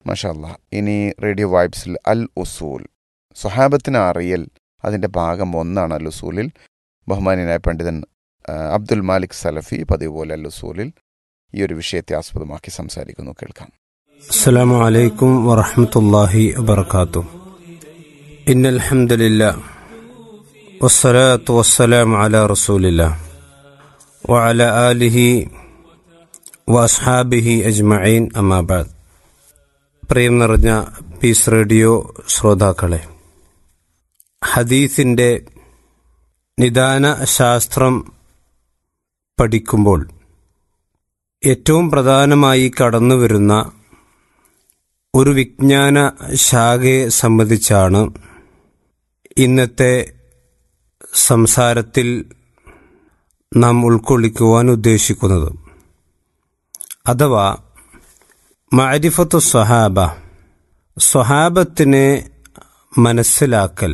മഷാല്ല ഇനി റേഡിയോ വൈബ്സിൽ അൽ ഉസൂൽ സ്വഹാബത്തിന് അറിയൽ അതിൻ്റെ ഭാഗം ഒന്നാണ് അൽ ഉസൂലിൽ ബഹുമാനിയനായ പണ്ഡിതൻ ആ, അബ്ദുൽ മാലിക് സലഫി പതിവ് പോലെ അൽ ഉസൂലിൽ ഈ ഒരു വിഷയത്തെ ആസ്പദമാക്കി സംസാരിക്കുന്നു കേൾക്കാം السلام عليكم ورحمة الله وبركاته إن الحمد لله والصلاة والسلام على رسول الله وعلى آله وأصحابه أجمعين أما بعد പ്രിയം നിറഞ്ഞ പീസ് റേഡിയോ ശ്രോതാക്കളെ ഹദീസിൻ്റെ നിദാന ശാസ്ത്രം പഠിക്കുമ്പോൾ ഏറ്റവും പ്രധാനമായി കടന്നുവരുന്ന ഒരു വിജ്ഞാന ശാഖയെ സംബന്ധിച്ചാണ് ഇന്നത്തെ സംസാരത്തിൽ നാം ഉൾക്കൊള്ളിക്കുവാൻ ഉദ്ദേശിക്കുന്നത് അഥവാ മാരിഫത്തു സ്വഹാബ സ്വഹാബത്തിനെ മനസ്സിലാക്കൽ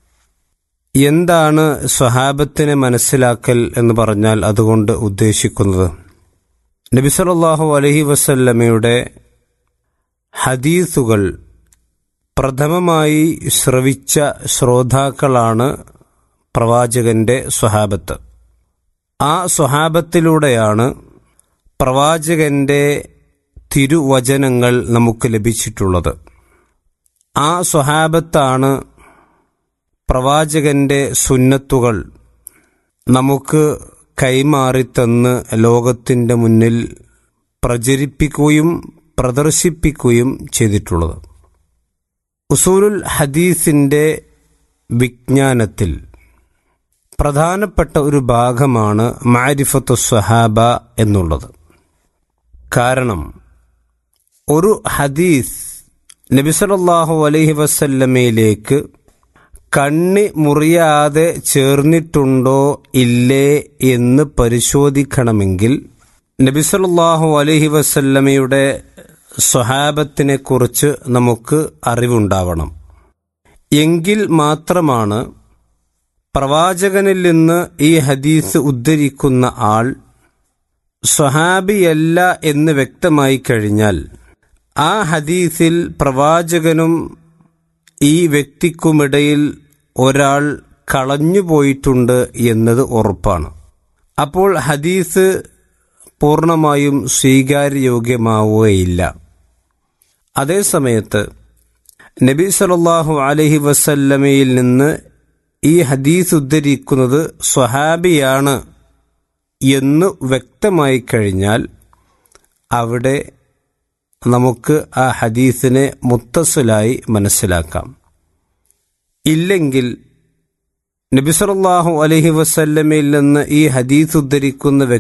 എന്താണ് സ്വഹാബത്തിനെ മനസ്സിലാക്കൽ എന്ന് പറഞ്ഞാൽ അതുകൊണ്ട് ഉദ്ദേശിക്കുന്നത് നബി സല്ലല്ലാഹു അലൈഹി വസല്ലമയുടെ ഹദീസുകൾ പ്രഥമമായി ശ്രവിച്ച ശ്രോതാക്കളാണ് പ്രവാചകന്റെ സ്വഹാബത്ത് ആ സ്വഹാബത്തിലൂടെയാണ് പ്രവാചകന്റെ തിരുവചനങ്ങൾ നമുക്ക് ലഭിച്ചിട്ടുള്ളത് ആ സ്വഹാബത്താണ് പ്രവാചകന്റെ സുന്നത്തുകൾ നമുക്ക് കൈമാറിത്തന്ന് ലോകത്തിൻ്റെ മുന്നിൽ പ്രചരിപ്പിക്കുകയും പ്രദർശിപ്പിക്കുകയും ചെയ്തിട്ടുള്ളത് ഉസൂലുൽ ഹദീസിൻ്റെ വിജ്ഞാനത്തിൽ പ്രധാനപ്പെട്ട ഒരു ഭാഗമാണ് മാരിഫത്തു സ്വഹാബ എന്നുള്ളത് കാരണം ഒരു ഹദീസ് നബിസലല്ലാഹു അലൈഹി വസല്ലമയിലേക്ക് കണ്ണി മുറിയാതെ ചേർന്നിട്ടുണ്ടോ ഇല്ലേ എന്ന് പരിശോധിക്കണമെങ്കിൽ നബിസലല്ലാഹു അലൈഹി വസല്ലമയുടെ സ്വഹാബത്തിനെ കുറിച്ച് നമുക്ക് അറിവുണ്ടാവണം എങ്കിൽ മാത്രമാണ് പ്രവാചകനിൽ നിന്ന് ഈ ഹദീസ് ഉദ്ധരിക്കുന്ന ആൾ സ്വഹാബിയല്ല എന്ന് വ്യക്തമായി കഴിഞ്ഞാൽ ആ ഹദീസിൽ പ്രവാചകനും ഈ വ്യക്തിക്കുമിടയിൽ ഒരാൾ കളഞ്ഞുപോയിട്ടുണ്ട് എന്നത് ഉറപ്പാണ് അപ്പോൾ ഹദീസ് പൂർണ്ണമായും സ്വീകാര്യയോഗ്യമാവുകയില്ല അതേസമയത്ത് നബി സല്ലല്ലാഹു അലൈഹി വസല്ലമയിൽ നിന്ന് ഈ ഹദീസ് ഉദ്ധരിക്കുന്നത് സ്വഹാബിയാണ് എന്ന് വ്യക്തമായി കഴിഞ്ഞാൽ അവിടെ നമുക്ക് ആ ഹദീസിനെ മുത്തസ്സലായി മനസ്സിലാക്കാം ഇല്ലെങ്കിൽ നബിസറല്ലാഹു അലഹി വസല്ലമയിൽ നിന്ന് ഈ ഹദീസ് ഉദ്ധരിക്കുന്ന